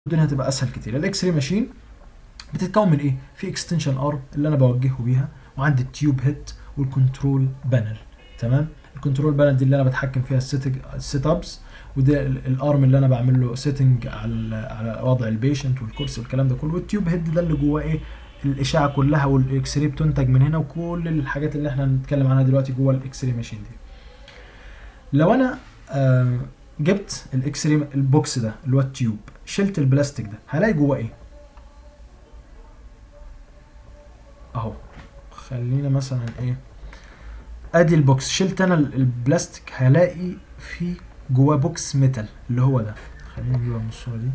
الدنيا هتبقى اسهل كتير الاكس راي ماشين بتتكون من ايه في اكستنشن ارم اللي انا بوجهه بيها وعندي التيوب هيد والكنترول بانل تمام الكنترول بانل دي اللي انا بتحكم فيها السيت ابس وده ال- الارم اللي انا بعمل له سيتنج على على وضع البيشنت والكرسي والكلام ده كله والتيوب هيد ده اللي جواه ايه الاشعه كلها والاكس راي بتنتج من هنا وكل الحاجات اللي احنا هنتكلم عنها دلوقتي جوه الاكس راي ماشين دي لو انا آه جبت الاكس راي البوكس ده اللي هو التيوب شلت البلاستيك ده هلاقي جواه ايه اهو خلينا مثلا ايه ادي البوكس شلت انا ال- البلاستيك هلاقي في جواه بوكس ميتال اللي هو ده خلينا نجيبها من الصوره دي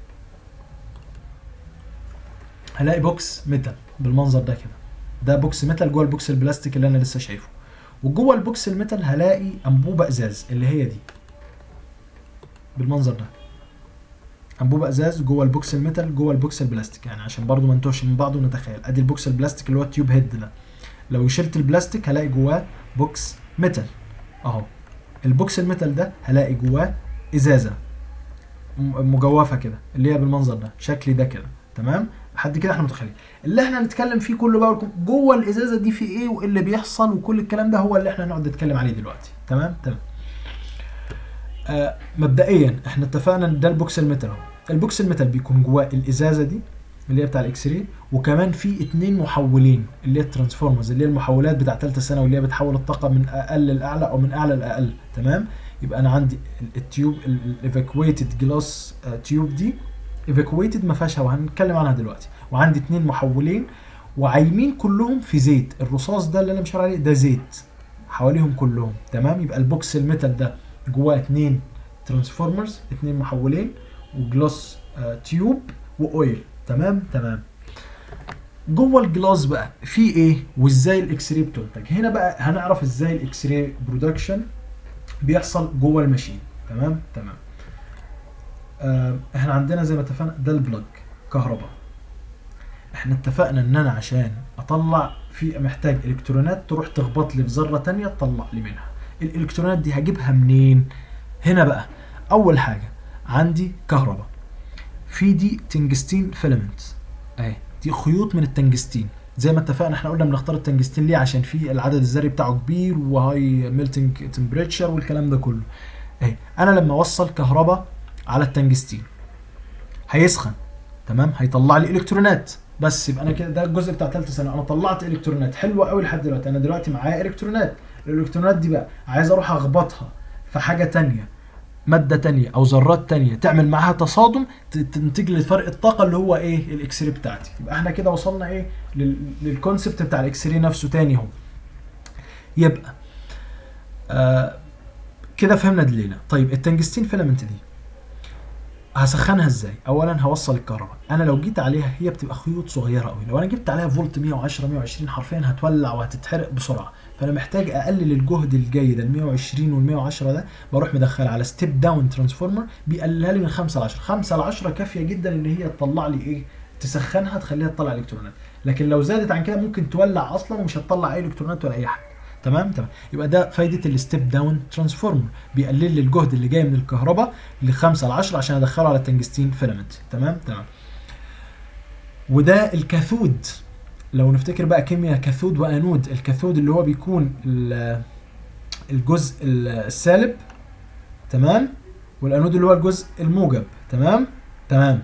هلاقي بوكس ميتال بالمنظر ده كده ده بوكس ميتال جوه البوكس البلاستيك اللي انا لسه شايفه وجوه البوكس الميتال هلاقي انبوبه ازاز اللي هي دي بالمنظر ده انبوبه ازاز جوه البوكس الميتال جوه البوكس البلاستيك يعني عشان برضو ما نتوهش من بعض ونتخيل ادي البوكس البلاستيك اللي هو التيوب هيد ده لو شلت البلاستيك هلاقي جواه بوكس ميتال اهو البوكس الميتال ده هلاقي جواه ازازه م- مجوفه كده اللي هي بالمنظر ده شكلي ده كده تمام لحد كده احنا متخيلين اللي احنا هنتكلم فيه كله بقى ولكم جوه الازازه دي في ايه وايه اللي بيحصل وكل الكلام ده هو اللي احنا هنقعد نتكلم عليه دلوقتي تمام تمام آه مبدئيا احنا اتفقنا ان ده البوكس الميتال اهو البوكس الميتال بيكون جواه الازازه دي اللي هي بتاع الاكس راي وكمان في اتنين محولين اللي هي الترانسفورمرز اللي هي المحولات بتاع ثالثه ثانوي اللي هي بتحول الطاقه من اقل لاعلى او من اعلى لاقل تمام يبقى انا عندي ال- التيوب الايفاكويتد جلاس تيوب دي ايفاكويتد ما فيهاش هوا هنتكلم عنها دلوقتي وعندي اتنين محولين وعايمين كلهم في زيت الرصاص ده اللي انا مشاور عليه ده زيت حواليهم كلهم تمام يبقى البوكس الميتال ده جواه اتنين ترانسفورمرز اتنين محولين وجلاس آه تيوب واويل تمام تمام جوه الجلاس بقى في ايه وازاي الاكس راي بتنتج هنا بقى هنعرف ازاي الاكس راي برودكشن بيحصل جوه الماشين تمام تمام آه احنا عندنا زي ما اتفقنا ده البلج كهرباء احنا اتفقنا ان انا عشان اطلع في محتاج الكترونات تروح تخبط لي في ذره تانية تطلع لي منها الالكترونات دي هجيبها منين هنا بقى اول حاجه عندي كهرباء في دي تنجستين فيلامنت اهي دي خيوط من التنجستين زي ما اتفقنا احنا قلنا بنختار التنجستين ليه عشان في العدد الذري بتاعه كبير وهاي ميلتنج تمبريتشر والكلام ده كله اهي انا لما اوصل كهرباء على التنجستين هيسخن تمام هيطلع لي الكترونات بس يبقى انا كده ده الجزء بتاع ثالثه سنه انا طلعت الكترونات حلوه قوي لحد دلوقتي انا دلوقتي معايا الكترونات الالكترونات دي بقى عايز اروح اخبطها في حاجه تانية ماده تانية او ذرات تانية تعمل معاها تصادم ت- تنتج لي فرق الطاقه اللي هو ايه الاكس راي بتاعتي يبقى احنا كده وصلنا ايه لل- للكونسبت بتاع الاكس راي نفسه تاني اهو يبقى آه كده فهمنا دليلة طيب التنجستين فيلامنت دي هسخنها ازاي اولا هوصل الكهرباء انا لو جيت عليها هي بتبقى خيوط صغيره قوي لو انا جبت عليها فولت 110 120 حرفيا هتولع وهتتحرق بسرعه فانا محتاج اقلل الجهد الجاي ده ال 120 وال 110 ده بروح مدخلها على ستيب داون ترانسفورمر بيقللها لي من 5 ل 10 5 ل 10 كافيه جدا ان هي تطلع لي ايه تسخنها تخليها تطلع الكترونات لكن لو زادت عن كده ممكن تولع اصلا ومش هتطلع اي الكترونات ولا اي حاجه تمام تمام يبقى ده فايده الستيب داون ترانسفورمر بيقلل لي الجهد اللي جاي من الكهرباء ل 5 ل 10 عشان ادخله على التنجستين فيلامنت تمام تمام وده الكاثود لو نفتكر بقى كيمياء كاثود وانود الكاثود اللي هو بيكون ال- الجزء السالب تمام والانود اللي هو الجزء الموجب تمام تمام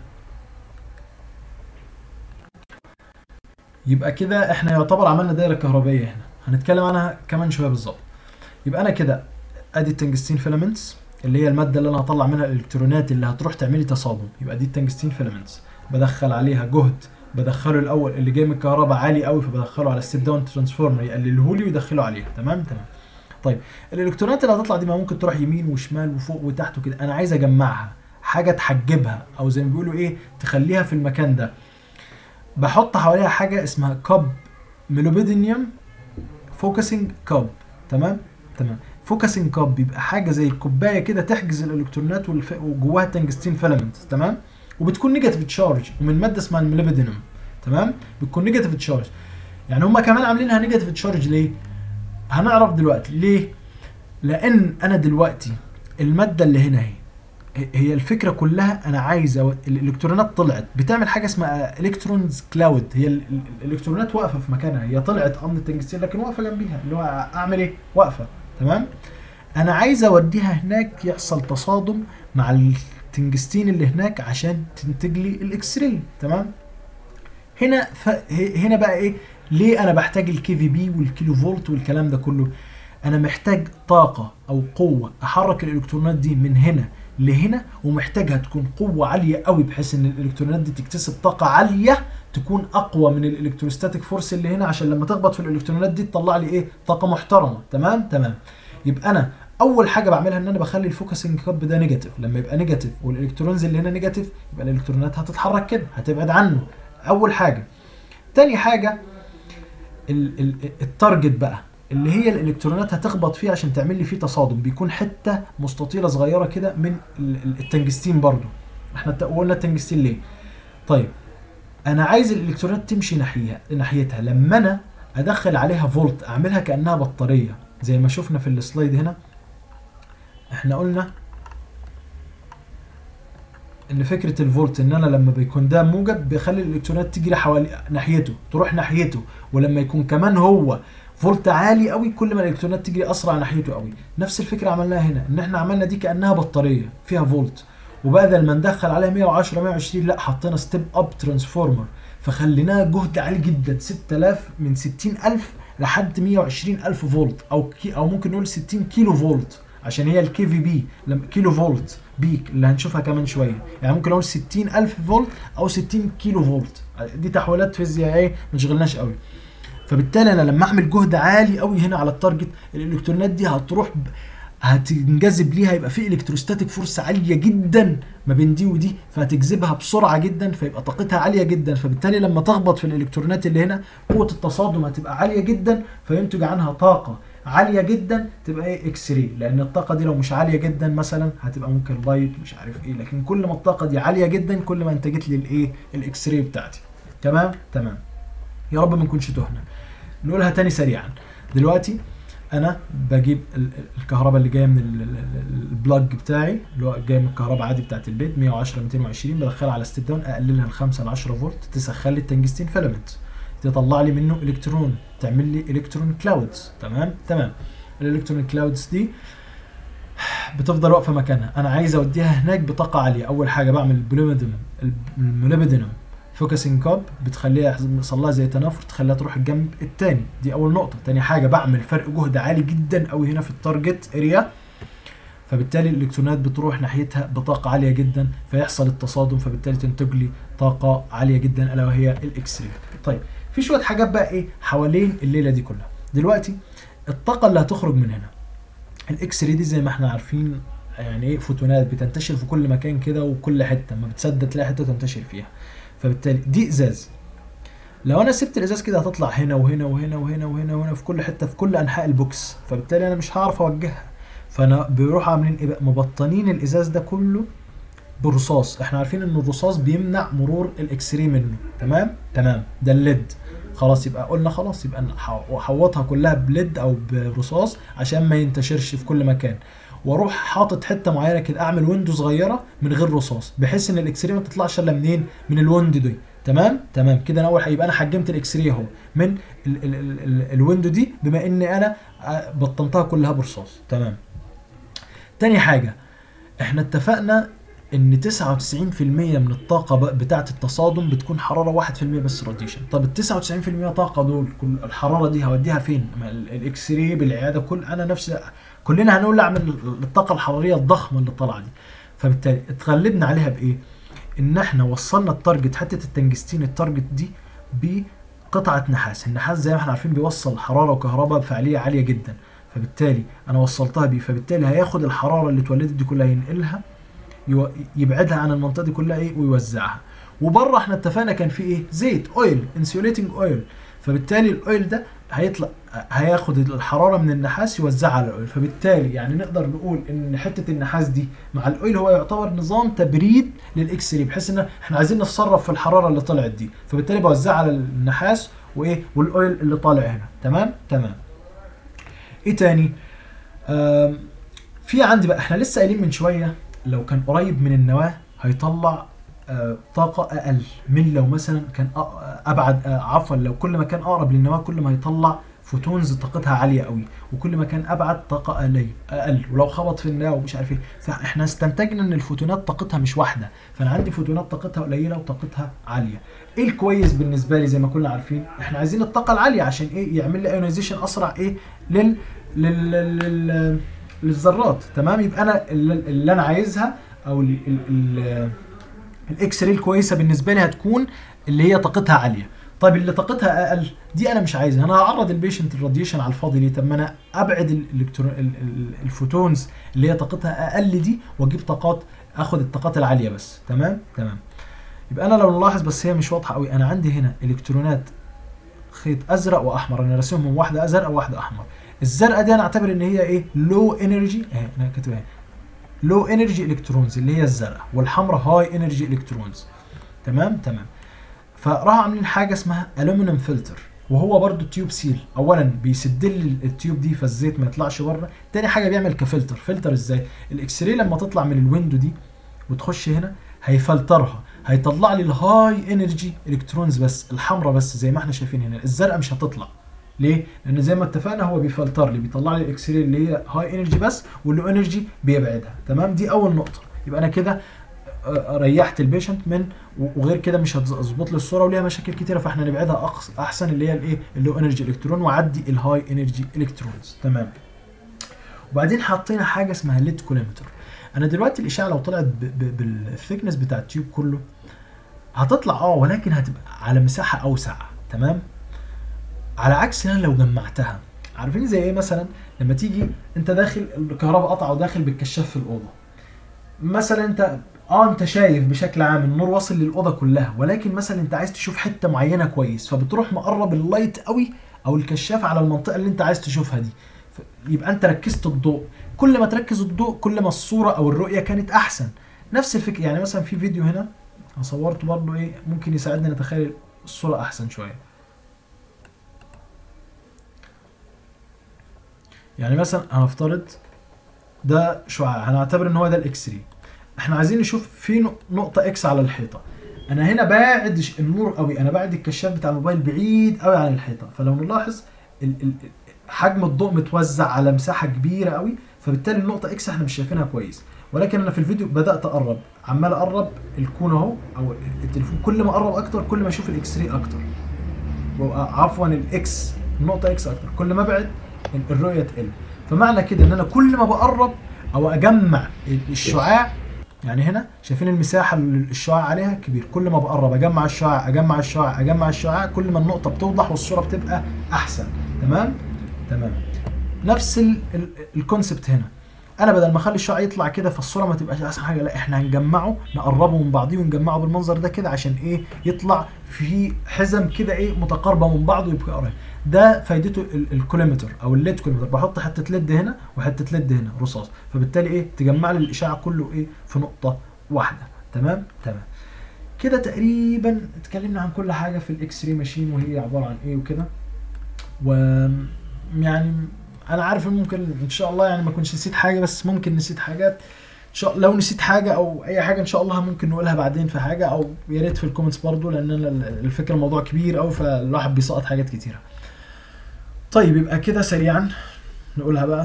يبقى كده احنا يعتبر عملنا دايره كهربائيه هنا هنتكلم عنها كمان شويه بالظبط يبقى انا كده ادي التنجستين فيلامنتس اللي هي الماده اللي انا هطلع منها الالكترونات اللي هتروح تعمل لي تصادم يبقى دي التنجستين فيلامنتس بدخل عليها جهد بدخله الاول اللي جاي من الكهرباء عالي قوي فبدخله على ستيب داون ترانسفورمر يقلله لي ويدخله عليها تمام تمام طيب الالكترونات اللي هتطلع دي ما ممكن تروح يمين وشمال وفوق وتحت وكده انا عايز اجمعها حاجه تحجبها او زي ما بيقولوا ايه تخليها في المكان ده بحط حواليها حاجه اسمها كاب ميلوبيدينيوم فوكسنج كاب تمام تمام فوكسنج كاب بيبقى حاجه زي الكوبايه كده تحجز الالكترونات والف... وجواها تنجستين فيلامنت تمام وبتكون نيجاتيف تشارج ومن ماده اسمها الميلوبيدينوم تمام بتكون نيجاتيف تشارج يعني هم كمان عاملينها نيجاتيف تشارج ليه هنعرف دلوقتي ليه لان انا دلوقتي الماده اللي هنا اهي هي الفكره كلها انا عايز أو الالكترونات طلعت بتعمل حاجه اسمها الكترونز كلاود هي ال- ال- الالكترونات واقفه في مكانها هي طلعت امن التنجستين لكن واقفه جنبيها اللي هو اعمل ايه واقفه تمام انا عايز اوديها هناك يحصل تصادم مع التنجستين اللي هناك عشان تنتج لي الاكس راي تمام هنا ف... ه- هنا بقى ايه ليه انا بحتاج الكي في بي والكيلو فولت والكلام ده كله انا محتاج طاقه او قوه احرك الالكترونات دي من هنا لهنا ومحتاجها تكون قوه عاليه قوي بحيث ان الالكترونات دي تكتسب طاقه عاليه تكون اقوى من الالكتروستاتيك فورس اللي هنا عشان لما تخبط في الالكترونات دي تطلع لي ايه طاقه محترمه تمام تمام يبقى انا اول حاجه بعملها ان انا بخلي الفوكسنج كاب ده نيجاتيف لما يبقى نيجاتيف والالكترونز اللي هنا نيجاتيف يبقى الالكترونات هتتحرك كده هتبعد عنه اول حاجه تاني حاجه ال- ال- التارجت بقى اللي هي الالكترونات هتخبط فيه عشان تعمل لي فيه تصادم بيكون حته مستطيله صغيره كده من ال- ال- التنجستين برضو احنا الت- قلنا التنجستين ليه طيب انا عايز الالكترونات تمشي ناحيه ناحيتها لما انا ادخل عليها فولت اعملها كانها بطاريه زي ما شفنا في السلايد هنا احنا قلنا ان فكره الفولت ان انا لما بيكون ده موجب بيخلي الالكترونات تجري حوالي ناحيته تروح ناحيته ولما يكون كمان هو فولت عالي قوي كل ما الالكترونات تجري اسرع ناحيته قوي نفس الفكره عملناها هنا ان احنا عملنا دي كانها بطاريه فيها فولت وبدل ما ندخل عليها 110 120 لا حطينا ستيب اب ترانسفورمر فخليناها جهد عالي جدا 6000 من 60000 لحد 120000 فولت او كي او ممكن نقول 60 كيلو فولت عشان هي الكي في بي لما كيلو فولت بيك اللي هنشوفها كمان شويه يعني ممكن اقول 60000 فولت او 60 كيلو فولت دي تحويلات فيزيائيه ما تشغلناش قوي فبالتالي انا لما اعمل جهد عالي قوي هنا على التارجت الالكترونات دي هتروح ب... هتنجذب ليها يبقى في الكتروستاتيك فورس عاليه جدا ما بين دي ودي فهتجذبها بسرعه جدا فيبقى طاقتها عاليه جدا فبالتالي لما تخبط في الالكترونات اللي هنا قوه التصادم هتبقى عاليه جدا فينتج عنها طاقه عاليه جدا تبقى ايه اكس راي لان الطاقه دي لو مش عاليه جدا مثلا هتبقى ممكن لايت مش عارف ايه لكن كل ما الطاقه دي عاليه جدا كل ما انتجت لي الايه الاكس راي بتاعتي تمام تمام يا رب ما نكونش تهنا نقولها تاني سريعا دلوقتي انا بجيب ال- ال- الكهرباء اللي جايه من ال- ال- ال- البلاج بتاعي اللي هو جاي من الكهرباء عادي بتاعت البيت 110 220 بدخلها على ستيب داون اقللها ل 5 ل 10 فولت تسخن لي التنجستين فيلامنت تطلع لي منه الكترون تعمل لي الكترون كلاودز تمام تمام الالكترون كلاودز دي بتفضل واقفه مكانها انا عايز اوديها هناك بطاقه عاليه اول حاجه بعمل البوليمودينم الموليبدينم فوكسنج كاب بتخليها يحصل لها زي تنافر تخليها تروح الجنب الثاني دي اول نقطه تاني حاجه بعمل فرق جهد عالي جدا قوي هنا في التارجت اريا فبالتالي الالكترونات بتروح ناحيتها بطاقه عاليه جدا فيحصل التصادم فبالتالي تنتج لي طاقه عاليه جدا الا وهي الاكس راي طيب في شويه حاجات بقى ايه حوالين الليله دي كلها دلوقتي الطاقه اللي هتخرج من هنا الاكس راي دي زي ما احنا عارفين يعني ايه فوتونات بتنتشر في كل مكان كده وكل حته ما بتصدق تلاقي حته تنتشر فيها فبالتالي دي ازاز لو انا سبت الازاز كده هتطلع هنا وهنا وهنا وهنا وهنا وهنا في كل حته في كل انحاء البوكس فبالتالي انا مش هعرف اوجهها فانا بيروح عاملين ايه بقى مبطنين الازاز ده كله برصاص احنا عارفين ان الرصاص بيمنع مرور الاكس راي منه تمام تمام ده الليد خلاص يبقى قلنا خلاص يبقى احوطها كلها بليد او برصاص عشان ما ينتشرش في كل مكان واروح حاطط حته معينه كده اعمل ويندو صغيره من غير رصاص بحيث ان الاكس راي ما تطلعش الا منين من الويندو دي تمام تمام كده انا اول يبقى انا حجمت الاكس راي اهو من ال ال ال ال الويندو دي بما ان انا بطنتها كلها برصاص تمام تاني حاجه احنا اتفقنا ان 99% من الطاقه بتاعه التصادم بتكون حراره 1% بس راديشن طب ال 99% طاقه دول كل الحراره دي هوديها فين الاكس راي بالعياده كل انا نفسي كلنا هنولع من الطاقه الحراريه الضخمه اللي طالعه دي فبالتالي اتغلبنا عليها بايه ان احنا وصلنا التارجت حته التنجستين التارجت دي بقطعه نحاس النحاس زي ما احنا عارفين بيوصل حراره وكهرباء بفعاليه عاليه جدا فبالتالي انا وصلتها بيه فبالتالي هياخد الحراره اللي اتولدت دي كلها ينقلها يبعدها عن المنطقه دي كلها ايه ويوزعها وبره احنا اتفقنا كان في ايه زيت اويل انسيوليتنج اويل فبالتالي الاويل ده هيطلع هياخد الحراره من النحاس يوزعها على الاويل فبالتالي يعني نقدر نقول ان حته النحاس دي مع الاويل هو يعتبر نظام تبريد للاكس راي بحيث ان احنا عايزين نتصرف في الحراره اللي طلعت دي فبالتالي بوزعها على النحاس وايه والاويل اللي طالع هنا تمام تمام ايه تاني في عندي بقى احنا لسه قايلين من شويه لو كان قريب من النواه هيطلع آه، طاقة أقل من لو مثلا كان أ- أبعد آه، عفوا لو كل ما كان أقرب للنواة كل ما هيطلع فوتونز طاقتها عالية قوي وكل ما كان أبعد طاقة أقل أقل ولو خبط في النواة ومش عارف إيه فإحنا استنتجنا إن الفوتونات طاقتها مش واحدة فأنا عندي فوتونات طاقتها قليلة وطاقتها عالية إيه الكويس بالنسبة لي زي ما كنا عارفين إحنا عايزين الطاقة العالية عشان إيه يعمل لي ايونيزيشن أسرع إيه لل لل, لل... للذرات تمام يبقى أنا اللي, اللي أنا عايزها أو ال... ال... ال... الاكس راي الكويسه بالنسبه لي هتكون اللي هي طاقتها عاليه طيب اللي طاقتها اقل دي انا مش عايزها انا هعرض البيشنت الراديشن على الفاضي ليه طب ما انا ابعد الالكترون ال- ال- الفوتونز اللي هي طاقتها اقل دي واجيب طاقات اخد الطاقات العاليه بس تمام تمام يبقى انا لو نلاحظ بس هي مش واضحه قوي انا عندي هنا الكترونات خيط ازرق واحمر انا راسمهم واحده ازرق وواحده احمر الزرقاء دي انا اعتبر ان هي ايه لو انرجي اهي انا كاتبها اهي لو انرجي الكترونز اللي هي الزرقاء والحمراء هاي انرجي الكترونز تمام تمام فراحوا عاملين حاجه اسمها الومنيوم فلتر وهو برضو تيوب سيل اولا بيسد لي التيوب دي فالزيت ما يطلعش بره تاني حاجه بيعمل كفلتر فلتر ازاي الاكس راي لما تطلع من الويندو دي وتخش هنا هيفلترها هيطلع لي الهاي انرجي الكترونز بس الحمراء بس زي ما احنا شايفين هنا الزرقاء مش هتطلع ليه؟ لان زي ما اتفقنا هو بيفلتر لي بيطلع لي الاكس راي اللي هي هاي انرجي بس واللو انرجي بيبعدها تمام دي اول نقطه يبقى انا كده آه، ريحت البيشنت من وغير كده مش هتظبط لي الصوره وليها مشاكل كتيره فاحنا نبعدها أقص احسن اللي هي الايه اللو انرجي الكترون وعدي الهاي انرجي الكترونز تمام وبعدين حطينا حاجه اسمها ليد كوليمتر انا دلوقتي الاشعه لو طلعت بالثيكنس بتاع التيوب كله هتطلع اه ولكن هتبقى على مساحه اوسع تمام على عكس انا لو جمعتها عارفين زي ايه مثلا لما تيجي انت داخل الكهرباء قطع وداخل بالكشاف في الاوضه مثلا انت اه انت شايف بشكل عام النور واصل للاوضه كلها ولكن مثلا انت عايز تشوف حته معينه كويس فبتروح مقرب اللايت قوي او الكشاف على المنطقه اللي انت عايز تشوفها دي ف- يبقى انت ركزت الضوء كل ما تركز الضوء كل ما الصوره او الرؤيه كانت احسن نفس الفكره يعني مثلا في فيديو هنا أنا صورته برضه ايه ممكن يساعدنا نتخيل الصوره احسن شويه يعني مثلا هنفترض ده شعاع هنعتبر ان هو ده الاكس راي احنا عايزين نشوف في نق- نقطه اكس على الحيطه انا هنا باعد ش- النور قوي انا باعد الكشاف بتاع الموبايل بعيد قوي عن الحيطه فلو نلاحظ ال ال حجم الضوء متوزع على مساحه كبيره قوي فبالتالي النقطه اكس احنا مش شايفينها كويس ولكن انا في الفيديو بدات اقرب عمال اقرب الكون اهو او التليفون كل ما اقرب اكتر كل ما اشوف الاكس راي اكتر و- عفوا الاكس النقطه اكس اكتر كل ما ابعد ال- الرؤيه تقل فمعنى كده ان انا كل ما بقرب او اجمع ال- الشعاع يعني هنا شايفين المساحه اللي الشعاع عليها كبير كل ما بقرب اجمع الشعاع اجمع الشعاع اجمع الشعاع كل ما النقطه بتوضح والصوره بتبقى احسن تمام تمام نفس ال- ال- الكونسبت هنا انا بدل ما اخلي الشعاع يطلع كده فالصوره ما تبقاش احسن حاجه لا احنا هنجمعه نقربه من بعضيه ونجمعه بالمنظر ده كده عشان ايه يطلع في حزم كده ايه متقاربه من بعض ويبقى قريب ده فايدته ال- الكوليمتر او الليد كوليمتر بحط حته ليد هنا وحته ليد هنا رصاص فبالتالي ايه تجمع لي الاشعاع كله ايه في نقطه واحده تمام تمام كده تقريبا اتكلمنا عن كل حاجه في الاكس راي ماشين وهي عباره عن ايه وكده و يعني انا عارف ان ممكن ان شاء الله يعني ما كنتش نسيت حاجه بس ممكن نسيت حاجات ان شاء لو نسيت حاجه او اي حاجه ان شاء الله ممكن نقولها بعدين في حاجه او يا ريت في الكومنتس برضو لان أنا الفكره الموضوع كبير قوي فالواحد بيسقط حاجات كتيره طيب يبقى كده سريعا نقولها بقى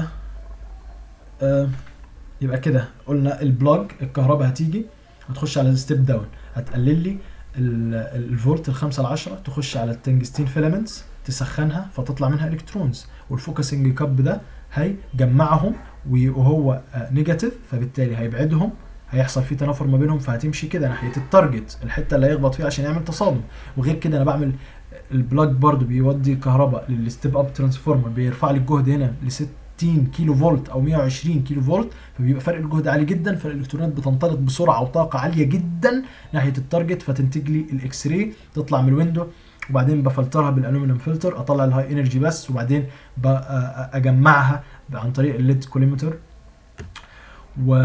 آه يبقى كده قلنا البلوج الكهرباء هتيجي هتخش على الستيب داون هتقلل لي ال- الفولت ال 5 ل 10 تخش على التنجستين فيلامنتس تسخنها فتطلع منها الكترونز والفوكسنج كاب ده هيجمعهم وهو نيجاتيف فبالتالي هيبعدهم هيحصل في تنافر ما بينهم فهتمشي كده ناحيه التارجت الحته اللي هيخبط فيها عشان يعمل تصادم وغير كده انا بعمل البلاج برضو بيودي كهرباء للستيب اب ترانسفورمر بيرفع لي الجهد هنا ل 60 كيلو فولت او 120 كيلو فولت فبيبقى فرق الجهد عالي جدا فالالكترونات بتنطلق بسرعه وطاقه عاليه جدا ناحيه التارجت فتنتج لي الاكس راي تطلع من الويندو وبعدين بفلترها بالالومنيوم فلتر اطلع الهاي انرجي بس وبعدين ب- أ- أ- اجمعها عن طريق الليد كوليمتر و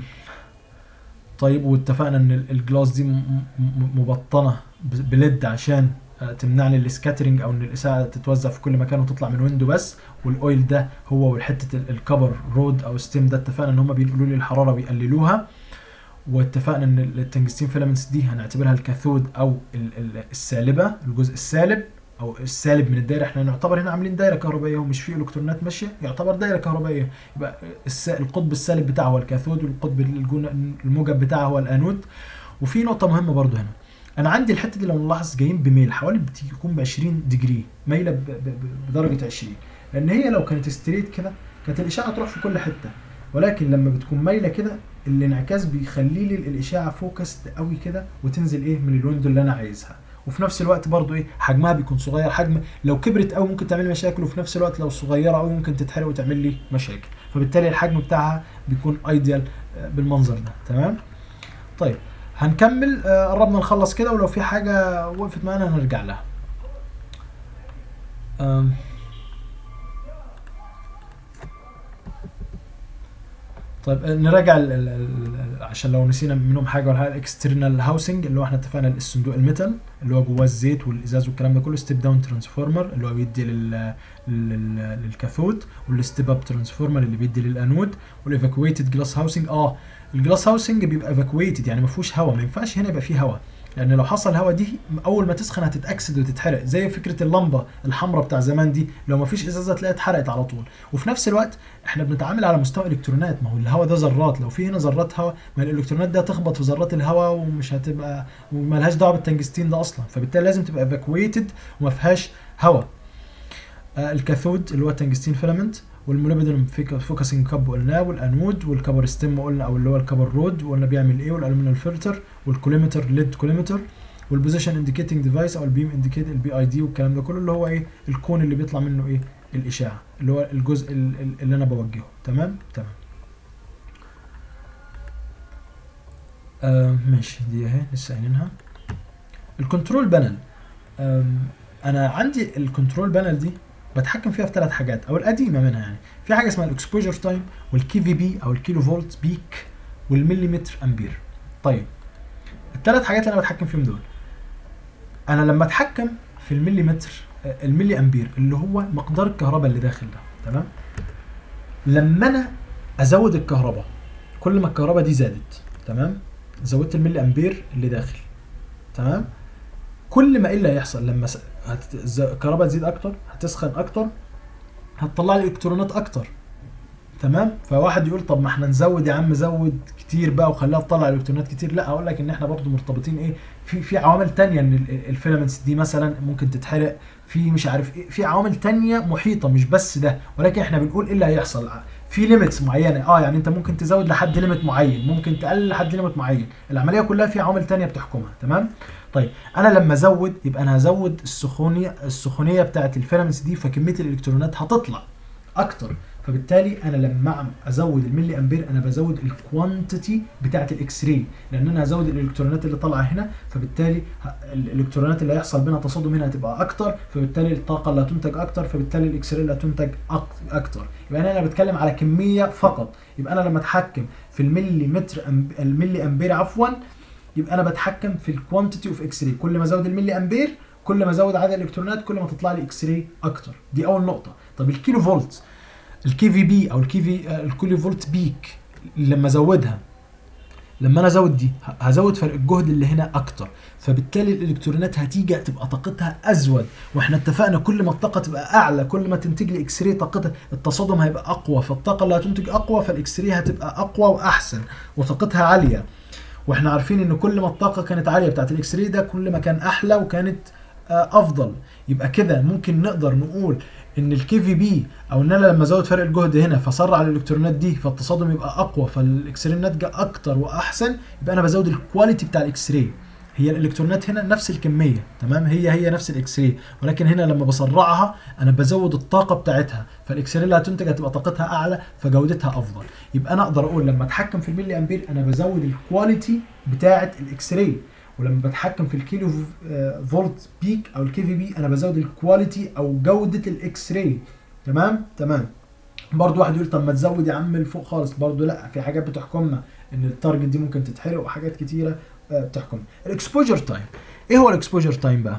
طيب واتفقنا ان ال- الجلاس دي م- م- مبطنه ب- بليد عشان آه، تمنعني السكاترينج او ان الاشعه تتوزع في كل مكان وتطلع من ويندو بس والاويل ده هو والحته ال- الكبر رود او ستيم ده اتفقنا ان هم بينقلوا لي الحراره بيقللوها واتفقنا ان التنجستين فيلامنتس دي هنعتبرها الكاثود او ال- ال- السالبه الجزء السالب او السالب من الدايره احنا نعتبر هنا عاملين دايره كهربائيه ومش فيه الكترونات ماشيه يعتبر دايره كهربائيه يبقى الس- القطب السالب بتاعه هو الكاثود والقطب الجون- الموجب بتاعه هو الانود وفي نقطه مهمه برضو هنا انا عندي الحته دي لو نلاحظ جايين بميل حوالي بتكون ب 20 ديجري مايله ب- ب- ب- بدرجه 20 لان هي لو كانت ستريت كده كانت الاشعه تروح في كل حته ولكن لما بتكون مايله كده الانعكاس بيخلي لي الاشعه فوكست قوي كده وتنزل ايه من الويندو اللي انا عايزها وفي نفس الوقت برضو ايه حجمها بيكون صغير حجم لو كبرت قوي ممكن تعمل مشاكل وفي نفس الوقت لو صغيره قوي ممكن تتحرق وتعمل لي مشاكل فبالتالي الحجم بتاعها بيكون ايديال بالمنظر ده تمام طيب هنكمل آه، قربنا نخلص كده ولو في حاجه وقفت معانا هنرجع لها آم. طيب آه، نراجع ال ال ال عشان لو نسينا منهم حاجه ولا حاجه الاكسترنال هاوسنج اللي هو احنا اتفقنا الصندوق الميتال اللي هو جواه الزيت والازاز والكلام ده كله ستيب داون ترانسفورمر اللي هو بيدي لل لل- للكاثود والستيب اب ترانسفورمر اللي بيدي للانود والايفاكويتد جلاس هاوسنج اه الجلاس هاوسنج بيبقى ايفاكويتد يعني ما فيهوش هواء ما ينفعش هنا يبقى فيه هواء لان لو حصل هواء دي اول ما تسخن هتتاكسد وتتحرق زي فكره اللمبه الحمراء بتاع زمان دي لو ما فيش ازازه تلاقيها اتحرقت على طول وفي نفس الوقت احنا بنتعامل على مستوى الكترونات ما هو الهواء ده ذرات لو في هنا ذرات هواء ما الالكترونات ده تخبط في ذرات الهواء ومش هتبقى وملهاش دعوه بالتنجستين ده اصلا فبالتالي لازم تبقى ايفاكويتد وما فيهاش هواء آه الكاثود اللي هو التنجستين فيلامنت والموليبدينم فوكسنج كاب قلناه والانود والكبر ستيم قلنا او اللي هو الكبر رود وقلنا بيعمل ايه والالومنيوم فلتر والكوليمتر ليد كوليمتر والبوزيشن انديكيتنج ديفايس او البيم انديكيت البي اي دي والكلام ده كله اللي هو ايه الكون اللي بيطلع منه ايه الاشعه اللي هو الجزء ال- ال- اللي انا بوجهه تمام تمام آه ماشي دي اهي لسه قايلينها الكنترول بانل انا عندي الكنترول بانل دي بتحكم فيها في ثلاث حاجات او القديمه منها يعني في حاجه اسمها الاكسبوجر تايم والكي في بي او الكيلو فولت بيك والمليمتر امبير طيب الثلاث حاجات اللي انا بتحكم فيهم دول انا لما اتحكم في المليمتر آه، الملي امبير اللي هو مقدار الكهرباء اللي داخل ده تمام لما انا ازود الكهرباء كل ما الكهرباء دي زادت تمام زودت الملي امبير اللي داخل تمام كل ما ايه اللي هيحصل لما س... هت... ز- الكهرباء تزيد اكتر هتسخن اكتر هتطلع لي الكترونات اكتر تمام فواحد يقول طب ما احنا نزود يا عم زود كتير بقى وخليها تطلع الكترونات كتير لا اقول لك ان احنا برضو مرتبطين ايه في في عوامل تانية ان ال- الفيلامنتس دي مثلا ممكن تتحرق في مش عارف ايه في عوامل تانية محيطة مش بس ده ولكن احنا بنقول ايه اللي هيحصل في ليميتس معينة اه يعني انت ممكن تزود لحد ليميت معين ممكن تقلل لحد ليميت معين العملية كلها فيها عوامل تانية بتحكمها تمام طيب انا لما ازود يبقى انا هزود السخونيه السخونيه بتاعت الفيلامنتس دي فكميه الالكترونات هتطلع اكتر فبالتالي انا لما أعم- ازود الملي امبير انا بزود الكوانتيتي بتاعت الاكس راي لان انا هزود الالكترونات اللي طالعه هنا فبالتالي ه- الالكترونات اللي هيحصل بينها تصادم هنا هتبقى اكتر فبالتالي الطاقه اللي هتنتج اكتر فبالتالي الاكس راي اللي هتنتج أك- اكتر يبقى انا انا بتكلم على كميه فقط يبقى انا لما اتحكم في الملي متر أمب... الملي امبير عفوا يبقى انا بتحكم في الكوانتيتي اوف اكس راي كل ما ازود الملي امبير كل ما ازود عدد الالكترونات كل ما تطلع لي اكس راي اكتر دي اول نقطه طب الكيلو فولت الكي في بي او الكي في الكيلو فولت بيك لما ازودها لما انا ازود دي ه- هزود فرق الجهد اللي هنا اكتر فبالتالي الالكترونات هتيجي تبقى طاقتها ازود واحنا اتفقنا كل ما الطاقه تبقى اعلى كل ما تنتج لي اكس راي طاقتها التصادم هيبقى اقوى فالطاقه اللي هتنتج اقوى فالاكس راي هتبقى اقوى واحسن وطاقتها عاليه واحنا عارفين ان كل ما الطاقه كانت عاليه بتاعت الاكس راي ده كل ما كان احلى وكانت آه، افضل يبقى كده ممكن نقدر نقول ان الكي في بي او ان انا لما ازود فرق الجهد هنا فاسرع الالكترونات دي فالتصادم يبقى اقوى فالاكس راي الناتجه اكتر واحسن يبقى انا بزود الكواليتي بتاع الاكس راي هي الالكترونات هنا نفس الكميه تمام هي هي نفس الاكس راي ولكن هنا لما بسرعها انا بزود الطاقه بتاعتها فالاكس راي اللي هتنتج هتبقى طاقتها اعلى فجودتها افضل يبقى انا اقدر اقول لما اتحكم في الملي امبير انا بزود الكواليتي بتاعه الاكس راي ولما بتحكم في الكيلو ف- آه، فولت بيك او الكي في بي انا بزود الكواليتي او جوده الاكس راي تمام تمام برضو واحد يقول طب ما تزود يا عم لفوق خالص برضو لا في حاجات بتحكمنا ان التارجت دي ممكن تتحرق وحاجات كتيره آه، بتحكم الاكسبوجر تايم ايه هو الاكسبوجر تايم بقى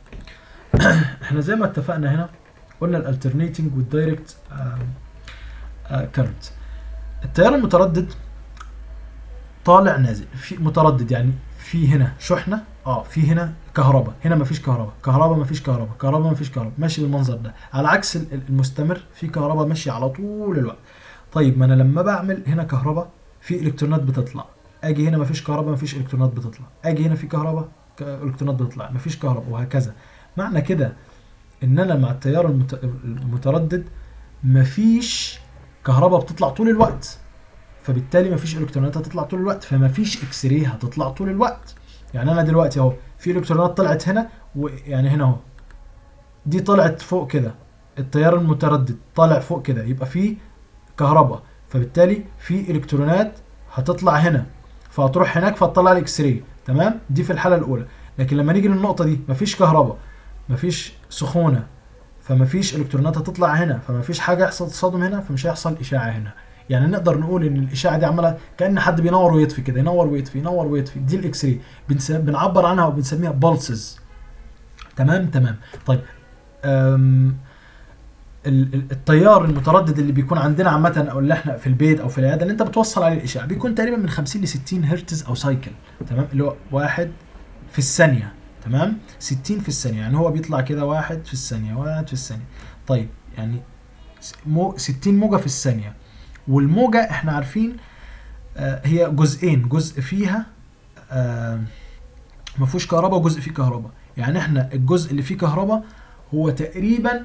احنا زي ما اتفقنا هنا قلنا الالترنيتنج والدايركت كارنت التيار المتردد طالع نازل في متردد يعني في هنا شحنه اه في هنا كهرباء هنا مفيش كهرباء كهرباء مفيش كهرباء كهرباء مفيش كهرباء ماشي بالمنظر ده على عكس ال- ال- المستمر في كهرباء ماشيه على طول الوقت طيب ما انا لما بعمل هنا كهرباء في الكترونات بتطلع اجي هنا مفيش كهرباء مفيش الكترونات بتطلع اجي هنا في كهرباء ك- الكترونات بتطلع مفيش كهرباء وهكذا معنى كده ان انا مع التيار المت- المتردد مفيش كهرباء بتطلع طول الوقت فبالتالي مفيش الكترونات هتطلع طول الوقت فمفيش اكس راي هتطلع طول الوقت يعني انا دلوقتي اهو في الكترونات طلعت هنا ويعني هنا اهو دي طلعت فوق كده التيار المتردد طالع فوق كده يبقى في كهرباء فبالتالي في الكترونات هتطلع هنا فهتروح هناك فتطلع الاكس راي تمام دي في الحاله الاولى لكن لما نيجي للنقطه دي مفيش كهرباء مفيش سخونه فمفيش الكترونات هتطلع هنا فمفيش حاجه يحصل تصادم هنا فمش هيحصل اشاعه هنا يعني نقدر نقول ان الاشاعه دي عماله كان حد بينور ويطفي كده ينور ويطفي ينور ويطفي دي الاكس راي بنس- بنعبر عنها وبنسميها بولسز تمام تمام طيب أم ال- ال- التيار المتردد اللي بيكون عندنا عامه او اللي احنا في البيت او في العياده اللي انت بتوصل عليه الاشعاع بيكون تقريبا من 50 ل 60 هرتز او سايكل تمام اللي هو واحد في الثانيه تمام 60 في الثانيه يعني هو بيطلع كده واحد في الثانيه واحد في الثانيه طيب يعني س- مو 60 موجه في الثانيه والموجه احنا عارفين آه هي جزئين جزء فيها آه ما فيهوش كهرباء وجزء فيه كهرباء يعني احنا الجزء اللي فيه كهرباء هو تقريبا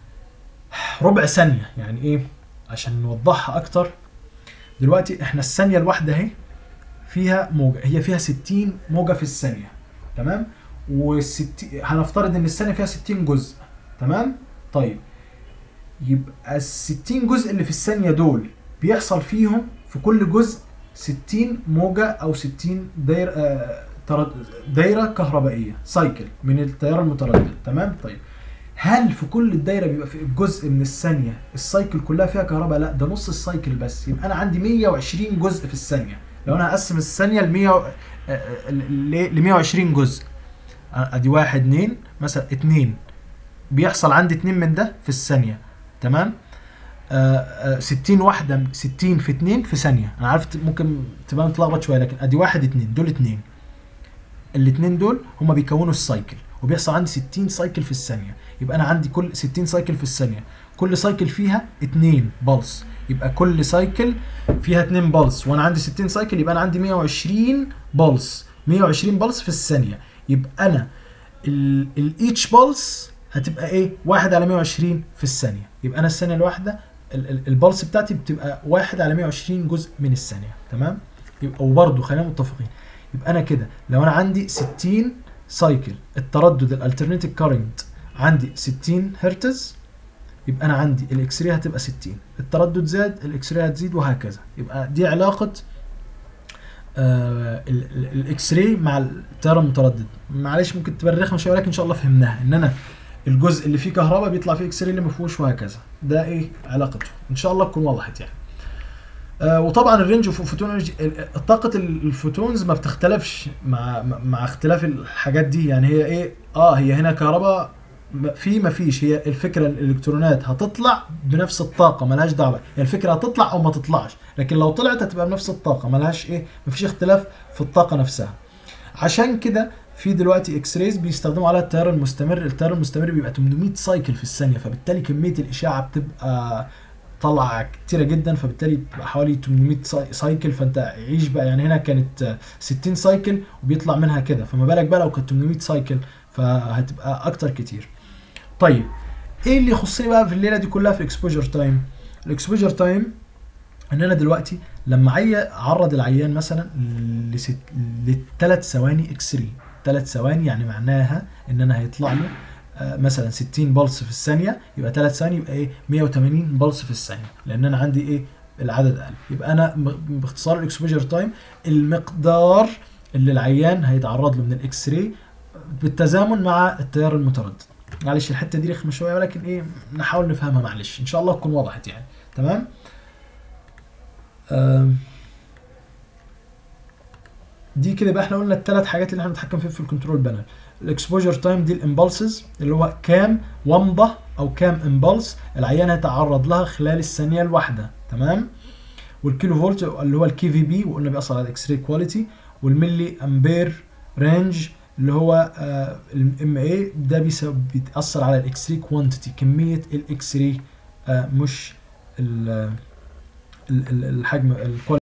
ربع ثانية يعني ايه عشان نوضحها اكتر دلوقتي احنا الثانية الواحدة اهي فيها موجة هي فيها 60 موجة في الثانية تمام والست هنفترض ان الثانية فيها 60 جزء تمام طيب يبقى ال 60 جزء اللي في الثانية دول بيحصل فيهم في كل جزء 60 موجة او 60 دايرة آه ترد- دايرة كهربائية سايكل من التيار المتردد تمام طيب هل في كل الدايره بيبقى في جزء من الثانيه السايكل كلها فيها كهرباء لا ده نص السايكل بس يبقى انا عندي 120 جزء في الثانيه لو انا هقسم الثانيه ل 100 ل 120 جزء ادي واحد اتنين مثلا اتنين بيحصل عندي اتنين من ده في الثانيه تمام آه آه 60 واحده 60 في 2 في ثانيه انا عارف ممكن تبقى متلخبط شويه لكن ادي واحد اتنين دول اتنين الاتنين دول هما بيكونوا السايكل وبيحصل عندي 60 سايكل في الثانيه يبقى انا عندي كل 60 سايكل في الثانيه كل سايكل فيها 2 بلس يبقى كل سايكل فيها 2 بلس وانا عندي 60 سايكل يبقى انا عندي 120 بلس 120 بلس في الثانيه يبقى انا الايتش بلس هتبقى ايه 1 على 120 في الثانيه يبقى انا الثانيه الواحده ال- ال- البلس بتاعتي بتبقى 1 على 120 جزء من الثانيه تمام يبقى وبرده خلينا متفقين يبقى انا كده لو انا عندي 60 سايكل التردد الالترناتيف كارنت عندي 60 هرتز يبقى انا عندي الاكس راي هتبقى 60 التردد زاد الاكس راي هتزيد وهكذا يبقى دي علاقه آه ال- ال- الاكس راي مع التيار المتردد معلش ممكن تبقى رخمه شويه ولكن ان شاء الله فهمناها ان انا الجزء اللي فيه كهرباء بيطلع فيه اكس راي اللي ما فيهوش وهكذا ده ايه علاقته ان شاء الله تكون وضحت يعني آه وطبعا الرينج اوف فوتون طاقه الفوتونز ما بتختلفش مع مع اختلاف الحاجات دي يعني هي ايه اه هي هنا كهرباء م- في ما فيش هي الفكره الالكترونات هتطلع بنفس الطاقه ملهاش دعوه هي الفكره هتطلع او ما تطلعش لكن لو طلعت هتبقى بنفس الطاقه ملهاش ايه ما فيش اختلاف في الطاقه نفسها عشان كده في دلوقتي اكس رايز بيستخدموا على التيار المستمر التيار المستمر بيبقى 800 سايكل في الثانيه فبالتالي كميه الاشعه بتبقى طالعه كتيره جدا فبالتالي بتبقى حوالي 800 ساي- سايكل فانت عيش بقى يعني هنا كانت آه، 60 سايكل وبيطلع منها كده فما بالك بقى لو كانت 800 سايكل فهتبقى اكتر كتير طيب ايه اللي يخصني بقى في الليله دي كلها في اكسبوجر تايم الاكسبوجر تايم ان انا دلوقتي لما عي اعرض العيان مثلا لست... لثلاث ثواني اكس راي ثلاث ثواني يعني معناها ان انا هيطلع له آه، مثلا 60 بلس في الثانيه يبقى ثلاث ثواني يبقى ايه 180 بلس في الثانيه لان انا عندي ايه العدد اقل يبقى انا م- باختصار الاكسبوجر تايم المقدار اللي العيان هيتعرض له من الاكس راي بالتزامن مع التيار المتردد معلش الحته دي رخمه شويه ولكن ايه نحاول نفهمها معلش ان شاء الله تكون وضحت يعني تمام آم، دي كده بقى احنا قلنا الثلاث حاجات اللي احنا بنتحكم فيهم في الكنترول بانل الاكسبوجر تايم دي الامبلسز اللي هو كام ومضه او كام امبلس العيان هيتعرض لها خلال الثانيه الواحده تمام والكيلو فولت اللي هو الكي في بي وقلنا بيأثر على الاكس راي كواليتي والملي امبير رينج اللي هو الام اي ده بيسا- بيتاثر على الاكس راي كوانتيتي كميه الاكس راي مش ال- ال- ال- الحجم الكواليتي